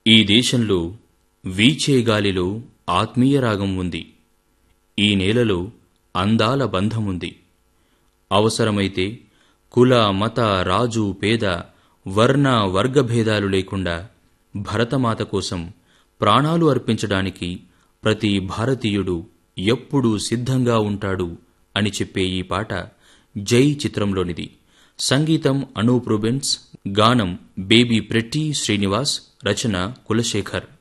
ఈ దేశంలో వీచే గాలిలో ఆత్మీయ రాగం ఉంది ఈ నేలలో అందాల బంధముంది అవసరమైతే కుల మత రాజు పేద వర్ణ వర్గభేదాలు లేకుండా భరతమాత కోసం ప్రాణాలు అర్పించడానికి ప్రతి భారతీయుడు ఎప్పుడూ సిద్ధంగా ఉంటాడు అని చెప్పే ఈ పాట జై చిత్రంలోనిది సంగీతం అనూప్ రూబెన్స్ గానం బేబీ ప్రెట్టి శ్రీనివాస్ రచన కులశేఖర్